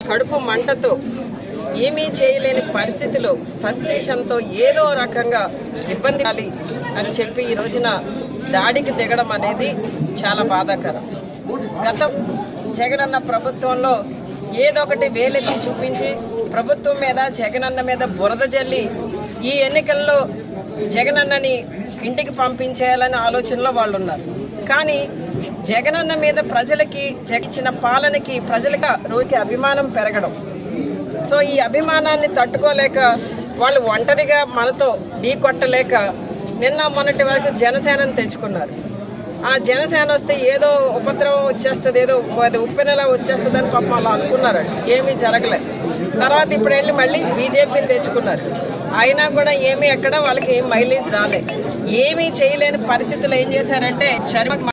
కడుపు మంటతో ఏమీ చేయలేని పరిస్థితిలో ఫ్రస్ట్రేషన్తో ఏదో రకంగా ఇబ్బంది కాలి అని చెప్పి ఈ రోజున దాడికి దిగడం అనేది చాలా బాధాకరం గత జగనన్న ప్రభుత్వంలో ఏదో ఒకటి వేలెత్తి చూపించి ప్రభుత్వం మీద జగనన్న మీద బురద జల్లి ఈ ఎన్నికల్లో జగనన్నని ఇంటికి పంపించేయాలనే ఆలోచనలో వాళ్ళు ఉన్నారు కానీ జగనన్న మీద ప్రజలకి జగిచ్చిన పాలనకి ప్రజలకి రోజుకి అభిమానం పెరగడం సో ఈ అభిమానాన్ని తట్టుకోలేక వాళ్ళు ఒంటరిగా మనతో ఢీ కొట్టలేక నిన్న మొన్నటి వరకు జనసేనను తెచ్చుకున్నారు ఆ జనసేన వస్తే ఏదో ఉపద్రవం వచ్చేస్తుంది ఏదో అది ఉప్పెనలా వచ్చేస్తుంది అని పాపం వాళ్ళు అనుకున్నారు ఏమీ జరగలేదు తర్వాత ఇప్పుడు వెళ్ళి మళ్ళీ బీజేపీని తెచ్చుకున్నారు అయినా కూడా ఏమీ ఎక్కడ వాళ్ళకి ఏం మైలేజ్ రాలేదు ఏమీ చేయలేని పరిస్థితులు ఏం చేశారంటే శర్మకి